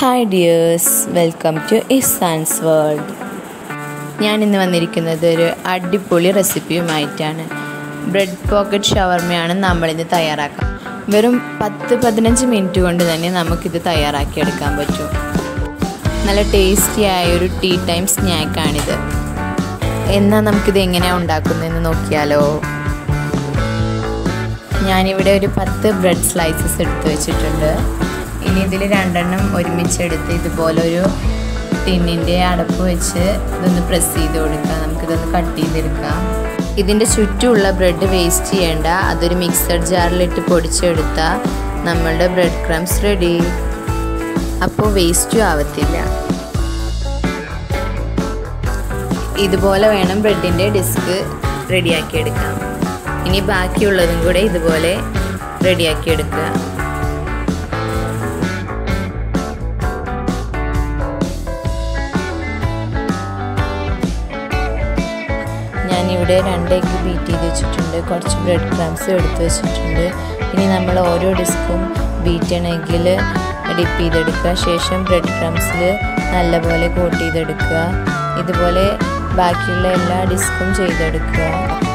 hi dears welcome to Izan's world ഞാൻ ഇന്ന് വന്നിരിക്കുന്നത് ഒരു അടിപൊളി റെസിപ്പിയുമായിട്ടാണ് ബ്രെഡ് പോക്കറ്റ് ഷവർമയാണ് നമ്മളിന്ന് തയ്യാറാക്കാം വെറും പത്ത് പതിനഞ്ച് മിനിറ്റ് കൊണ്ട് തന്നെ നമുക്കിത് തയ്യാറാക്കിയെടുക്കാൻ പറ്റും നല്ല ടേസ്റ്റി ആയ ഒരു ടീ ടൈം സ്നാക്കാണിത് എന്നാൽ നമുക്കിത് എങ്ങനെയാണ് ഉണ്ടാക്കുന്നതെന്ന് നോക്കിയാലോ ഞാനിവിടെ ഒരു പത്ത് ബ്രെഡ് സ്ലൈസസ് എടുത്ത് വെച്ചിട്ടുണ്ട് ഇനി ഇതിൽ രണ്ടെണ്ണം ഒരുമിച്ചെടുത്ത് ഇതുപോലെ ഒരു ടിന്നിൻ്റെ അടപ്പ് വെച്ച് ഇതൊന്ന് പ്രസ് ചെയ്ത് കൊടുക്കാം നമുക്കിതൊന്ന് കട്ട് ചെയ്തെടുക്കാം ഇതിൻ്റെ ചുറ്റുമുള്ള ബ്രെഡ് വേസ്റ്റ് ചെയ്യേണ്ട അതൊരു മിക്സഡ് ജാറിലിട്ട് പൊടിച്ചെടുത്താൽ നമ്മളുടെ ബ്രെഡ് ക്രംസ് റെഡി അപ്പോൾ വേസ്റ്റും ആവത്തില്ല ഇതുപോലെ വേണം ബ്രെഡിൻ്റെ ഡിസ്ക് റെഡിയാക്കി എടുക്കാം ഇനി ബാക്കിയുള്ളതും കൂടെ ഇതുപോലെ റെഡിയാക്കി എടുക്കുക ഞാനിവിടെ രണ്ട് എഗ്ഗ് ബീറ്റ് ചെയ്ത് വെച്ചിട്ടുണ്ട് കുറച്ച് ബ്രെഡ് ക്രംസ് എടുത്ത് വെച്ചിട്ടുണ്ട് ഇനി നമ്മൾ ഓരോ ഡിസ്കും ബീറ്റൺ എഗ്ഗിൽ ഡിപ്പ് ചെയ്തെടുക്കുക ശേഷം ബ്രെഡ് ക്രംസിൽ നല്ലപോലെ കോട്ട് ചെയ്തെടുക്കുക ഇതുപോലെ ബാക്കിയുള്ള എല്ലാ ഡിസ്കും ചെയ്തെടുക്കുക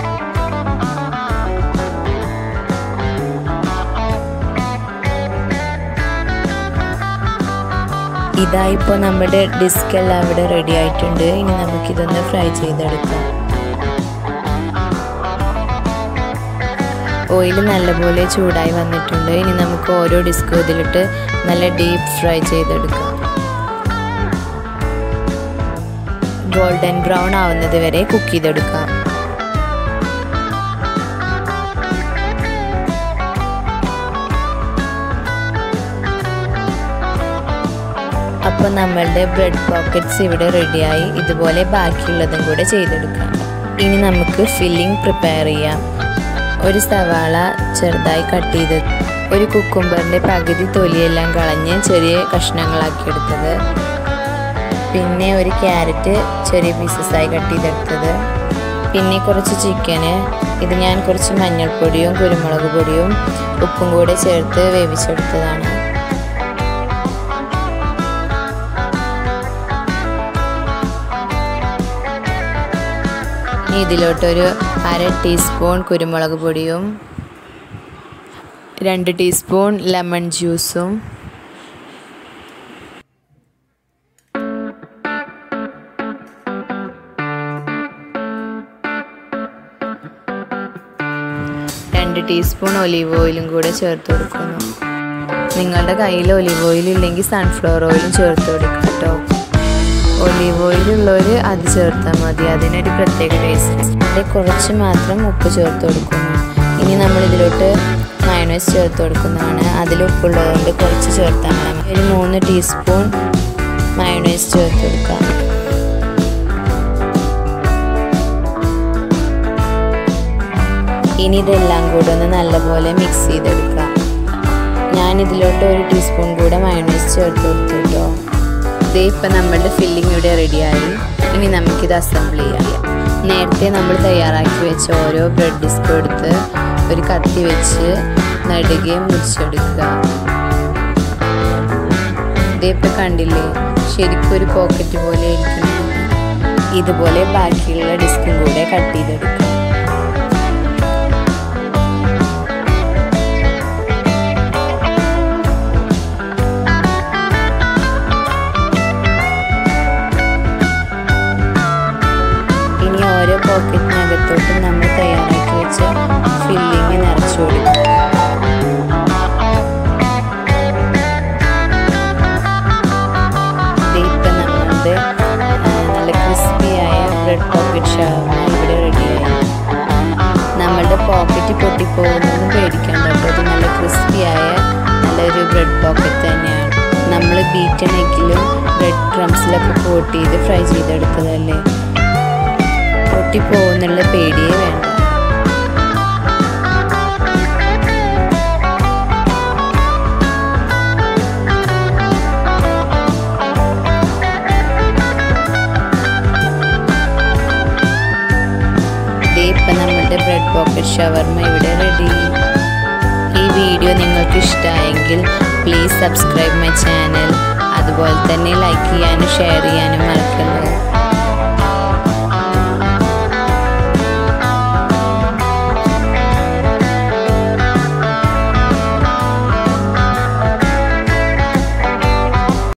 ഇതാ ഇപ്പോൾ നമ്മുടെ ഡിസ്ക് എല്ലാം ഇവിടെ റെഡി ആയിട്ടുണ്ട് ഇനി നമുക്കിതൊന്ന് ഫ്രൈ ചെയ്തെടുക്കാം ഓയിൽ നല്ലപോലെ ചൂടായി വന്നിട്ടുണ്ട് ഇനി നമുക്ക് ഓരോ ഡിസ്കും ഇതിലിട്ട് നല്ല ഡീപ്പ് ഫ്രൈ ചെയ്തെടുക്കാം ഗോൾഡൻ ബ്രൗൺ ആവുന്നത് വരെ കുക്ക് ചെയ്തെടുക്കാം അപ്പോൾ നമ്മളുടെ ബ്രെഡ് പോക്കറ്റ്സ് ഇവിടെ റെഡിയായി ഇതുപോലെ ബാക്കിയുള്ളതും കൂടെ ചെയ്തെടുക്കാം ഇനി നമുക്ക് ഫില്ലിംഗ് പ്രിപ്പയർ ചെയ്യാം ഒരു സവാള ചെറുതായി കട്ട് ചെയ്ത് ഒരു കുക്കുംബറിൻ്റെ പകുതി തൊലിയെല്ലാം കളഞ്ഞ് ചെറിയ കഷ്ണങ്ങളാക്കി എടുത്തത് പിന്നെ ഒരു ക്യാരറ്റ് ചെറിയ പീസസായി കട്ട് ചെയ്തെടുത്തത് പിന്നെ കുറച്ച് ചിക്കന് ഇത് ഞാൻ കുറച്ച് മഞ്ഞൾപ്പൊടിയും കുരുമുളക് പൊടിയും ഉപ്പും കൂടെ ചേർത്ത് വേവിച്ചെടുത്തതാണ് ഇനി ഇതിലോട്ടൊരു അര ടീസ്പൂൺ കുരുമുളക് പൊടിയും രണ്ട് ടീസ്പൂൺ ലെമൺ ജ്യൂസും രണ്ട് ടീസ്പൂൺ ഒലീവ് ഓയിലും കൂടെ ചേർത്ത് കൊടുക്കുന്നു നിങ്ങളുടെ കയ്യിൽ ഒലീവ് ഓയിൽ ഇല്ലെങ്കിൽ സൺഫ്ലവർ ഓയിലും ചേർത്ത് കൊടുക്കുക കേട്ടോ ഒലീവ് ഓയിൽ ഉള്ളവർ അത് ചേർത്താൽ മതി അതിനൊരു പ്രത്യേക ടേസ്റ്റ് ഇവിടെ കുറച്ച് മാത്രം ഉപ്പ് ചേർത്ത് കൊടുക്കുന്നു ഇനി നമ്മൾ ഇതിലോട്ട് മയണൈസ് ചേർത്ത് കൊടുക്കുന്നതാണ് അതിൽ ഉപ്പുള്ളതുകൊണ്ട് കുറച്ച് ചേർത്താൽ മതി ഒരു മൂന്ന് ടീസ്പൂൺ മയണൈസ് ചേർത്ത് കൊടുക്കാം ഇനി ഇതെല്ലാം കൂടെ ഒന്ന് നല്ലപോലെ മിക്സ് ചെയ്തെടുക്കാം ഞാൻ ഇതിലോട്ട് ഒരു ടീസ്പൂൺ കൂടെ മയണൈസ് ചേർത്ത് കൊടുത്തു കേട്ടോ ഇതേ ഇപ്പം നമ്മളുടെ ഫില്ലിംഗ് ഇവിടെ റെഡിയായി ഇനി നമുക്കിത് അസംബിൾ ചെയ്യാം നേരത്തെ നമ്മൾ തയ്യാറാക്കി വെച്ച ഓരോ ബ്രെഡ് ഡിസ്കും എടുത്ത് ഒരു കത്തി വെച്ച് നടുകയും മുറിച്ചെടുക്കുക ഇതേ ഇപ്പം കണ്ടില്ലേ ശരിക്കും ഒരു പോക്കറ്റ് പോലെ ഇരിക്കുന്നു ഇതുപോലെ ബാക്കിയുള്ള ഡിസ്കും കൂടെ കട്ട് ചെയ്തെടുക്കുക ഇനി ഓരോ പോക്കറ്റിനകത്തോട്ട് നമ്മൾ തയ്യാറാക്കി വെച്ച ഫില്ലിങ് നിറച്ചു കൊടുക്കും ഇപ്പം നമ്മളുടെ നല്ല ക്രിസ്പിയായ ബ്രെഡ് പോക്കറ്റ് ഷവർമ ഇവിടെ റെഡിയായി നമ്മളുടെ പോക്കറ്റ് പൊട്ടിപ്പോകുന്നതും പേടിക്കേണ്ട കേട്ടോ ഇത് നല്ല ക്രിസ്പിയായ നല്ലൊരു ബ്രെഡ് പോക്കറ്റ് തന്നെയാണ് നമ്മൾ ബീറ്റൻ എഗ്ഗിലും ബ്രെഡ് ക്രംസിലൊക്കെ കോട്ട് ചെയ്ത് ഫ്രൈ ചെയ്തെടുത്തതല്ലേ പൊട്ടിപ്പോകുന്നുള്ള പേടിയേ വേണ്ട ഇപ്പം നമ്മുടെ ബ്രെഡ് പോക്കറ്റ് ഷവർമ ഇവിടെ റെഡി ഈ വീഡിയോ നിങ്ങൾക്ക് ഇഷ്ടമായെങ്കിൽ പ്ലീസ് സബ്സ്ക്രൈബ് മൈ ചാനൽ അതുപോലെ അതുപോലെ തന്നെ ലൈക്ക് ചെയ്യാനും ഷെയർ ചെയ്യാനും മറക്കല്ല